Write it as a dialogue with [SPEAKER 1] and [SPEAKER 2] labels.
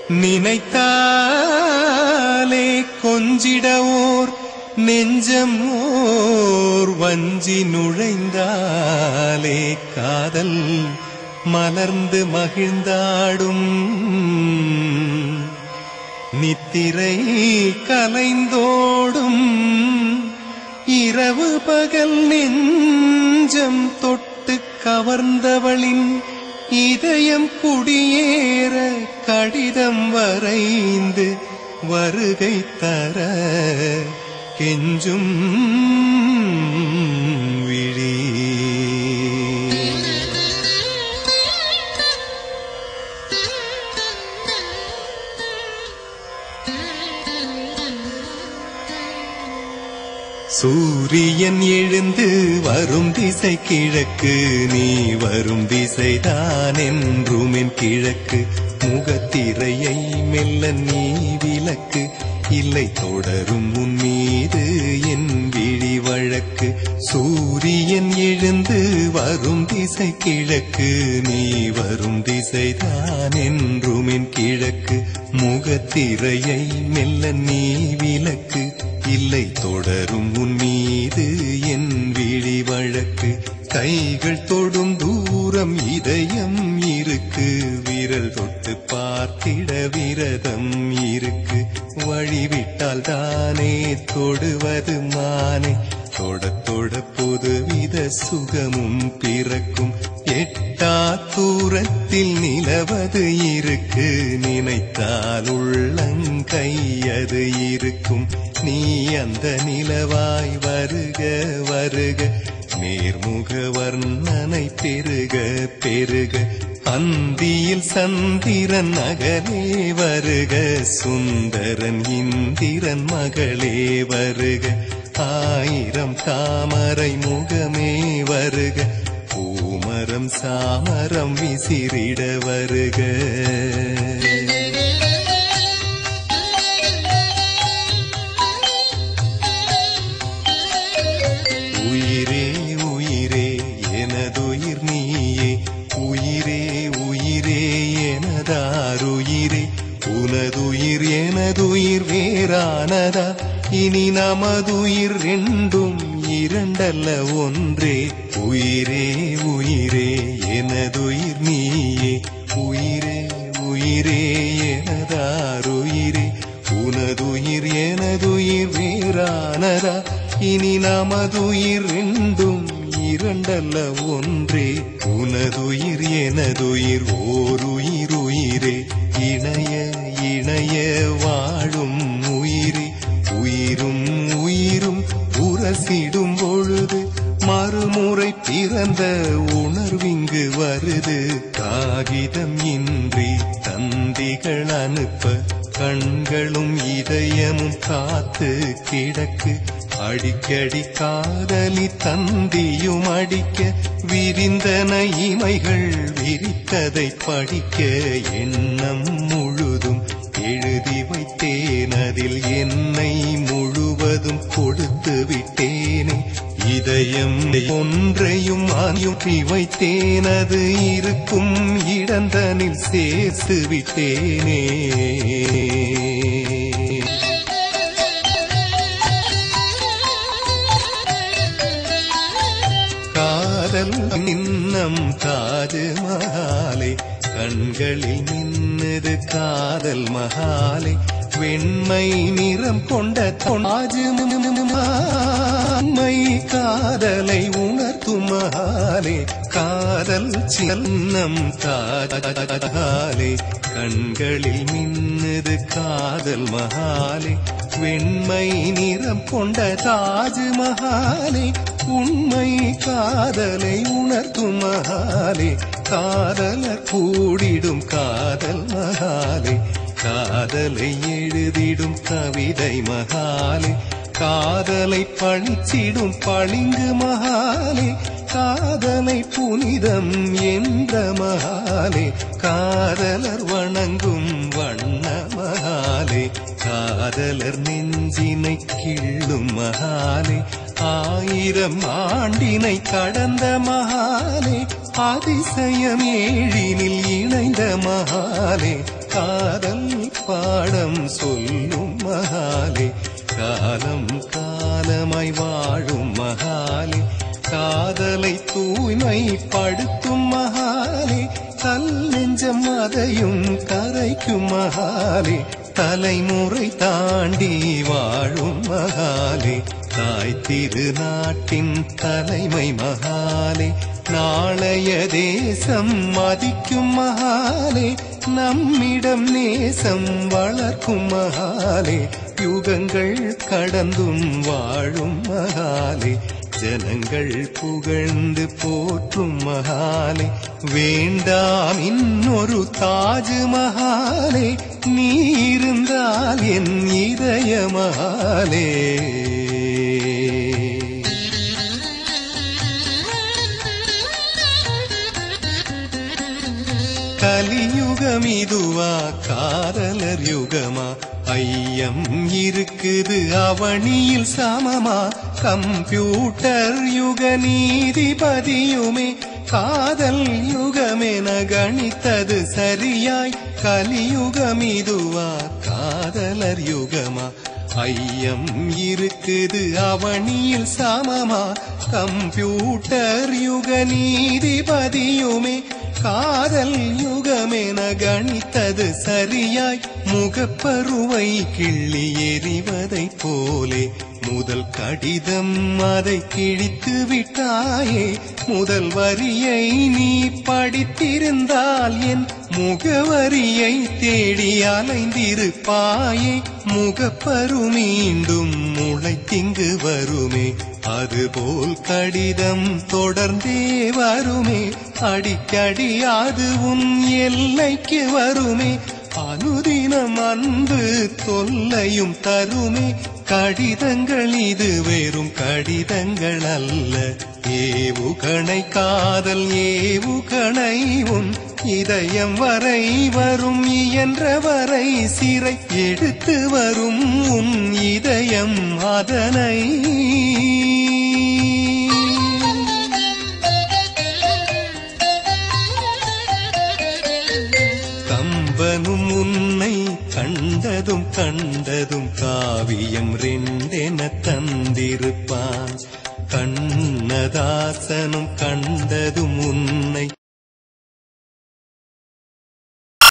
[SPEAKER 1] நினைத்தாலே கொஞ்சிடவோர் நெஞ்சம் ஓர் வஞ்சி நுழைந்தாலே காதல் மலர்ந்து மகிழ்ந்தாடும் நித்திரை கலைந்தோடும் இரவு பகல் நெஞ்சம் தொட்டு கவர்ந்தவளின் இதயம் குடியேற கடிதம் வரைந்து வருகை தர கெஞ்சும் விழி சூரியன் எழுந்து வரும் திசை கிழக்கு நீ வரும் திசைதான் என்றும் என் கிழக்கு முகத்திரையை மெல்ல நீ விளக்கு இல்லை தொடரும் உன் மீது என் விழி வழக்கு சூரியன் எழுந்து வரும் திசை கிழக்கு நீ வரும் திசைதான் என்றும் என் கிழக்கு முகத்திரையை மெல்ல நீ விளக்கு இல்லை தொடரும் உன் மீது என் விழி வழக்கு கைகள் தொடும் தூரம் இதயம் இருக்கு விரல் தொட்டு பார்த்திட விரதம் இருக்கு வழிவிட்டால் தானே தொடுவது மானே தொட தொட புதுவித சுகமும் பிறக்கும் எட்டா தூரத்தில் நிலவது இருக்கு நினைத்தால் உள்ளங்கையது இருக்கும் நீ அந்த நிலவாய் வருக வருக நேர்முக வர்ணனை பெருக பெருக அந்தியில் சந்திரன் அகலே வருக சுந்தரன் இந்திரன் மகளே வருக ஆயிரம் தாமரை முகமே வருக பூமரம் சாமரம் விசிறிட வருக உயிரே உயிரே எனதுயிர் நீயே உயிரே உயிரே எனதாருயிரே உனதுயிர் எனதுயிர் வேறானதா இனி நமதுயிர் ரெண்டும் இரண்டல்ல ஒன்றே உயிரே உயிரே எனதுயிர் நீயே உயிரே உயிரே எனதாருயிரே உனதுயிர் எனதுயிர் வேறானதா இனி நமதுயிர் ரெண்டும் இரண்டல்ல ஒன்றே உனதுயிர் எனதுயிர் ஓருயிர் உயிரே இணைய இணைய வாழும் உயிரே உயிரும் உயிரும் உரசிடும் பொழுது மறுமுறை பிறந்த உணர்விங்கு வருது காகிதம் இன்றி தந்திகள் அனுப்ப கண்களும் இதயமும் காத்து கிடக்கு அடிக்கடி காதலி தந்தியும் அடிக்க விரிந்தன இமைகள் விரித்ததை படிக்க எண்ணம் முழுதும் எழுதி வைத்தேன் அதில் என்னை முழுவதும் கொடுத்து விட்டேனே இதயம் ஒன்றையும் அனுப்பி வைத்தேன் அது இருக்கும் இடந்தனில் சேர்த்து விட்டேனே காதல் நின்னம் தாஜ் மகாலே கண்களில் நின்னது காதல் மகாலே வெண்மை நிறம் கொண்ட தாஜ் மை காதலை உணர்த்தும் மகாலே காதல் சின்னம் தாஜாலே கண்களில் மின்னது காதல் மகாலே வெண்மை நிறம் கொண்ட தாஜ் மகாலே உண்மை காதலை உணர்த்தும் மகாலே காதலர் கூடிடும் காதல் மகாலே காதலை எழுதிடும் கவிதை மகாலே காதலை பழிச்சிடும் பளிங்கு மகாலே காதலை புனிதம் என்ற மகாலே காதலர் வணங்கும் வண்ண மகாலே காதலர் நெஞ்சினை கிள்ளும் மகாலே ஆயிரம் ஆண்டினை கடந்த மகாலே அதிசயம் ஏழினில் இணைந்த மகாலே காதல் பாடம் சொல்லும் மகாலே காலம் காலமாய் வாழும் மகாலே காதலை தூய்மைப்படுத்தும் மகாலே கல் நெஞ்சம் அதையும் கரைக்கும் மகாலே தலைமுறை தாண்டி வாழும் மகாலே தாய் திருநாட்டின் தலைமை மகாலே நாளைய தேசம் மதிக்கும் மகாலே நம்மிடம் நேசம் வளர்க்கும் மகாலே யுகங்கள் கடந்தும் வாழும் மகாலே ஜனங்கள் புகழ்ந்து போற்றும் மகாலே வேண்டாம் இன்னொரு தாஜ் மகாலே நீ இருந்தால் என் இதய மகாலே கலியுகம் இதுவா காதலர் யுகமா ஐயம் இருக்குது அவனியில் சமமா கம்ப்யூட்டர் யுக நீதிபதியுமே காதல் யுகமென கணித்தது சரியாய் கலியுகம் இதுவா காதலர் யுகமா ஐயம் இருக்குது அவனியில் சமமா கம்ப்யூட்டர் யுக நீதிபதியுமே காதல் யுகமென கணித்தது சரியாய் முகப்பருவை கிள்ளி எறிவதைப் போலே முதல் கடிதம் அதை கிழித்து விட்டாயே முதல் வரியை நீ படித்திருந்தால் என் முகவரியை தேடி அலைந்திருப்பாயே முகப்பரு மீண்டும் முளைத்திங்கு வருமே அதுபோல் கடிதம் தொடர்ந்தே வருமே அடிக்கடி அது உன் எல்லைக்கு வருமே அனுதினம் அன்பு தொல்லையும் தருமே கடிதங்கள் இது வெறும் கடிதங்கள் அல்ல ஏவுகணை காதல் ஏவுகணை உன் இதயம் வரை வரும் இயன்ற வரை சிறை எடுத்து வரும் உன் இதயம் அதனை கம்பனும் உன்னை கண்டதும் கண்டதும் காவியம் ரெண்டென தந்திருப்பான் கண்ணதாசனும் கண்டதும் உன்னை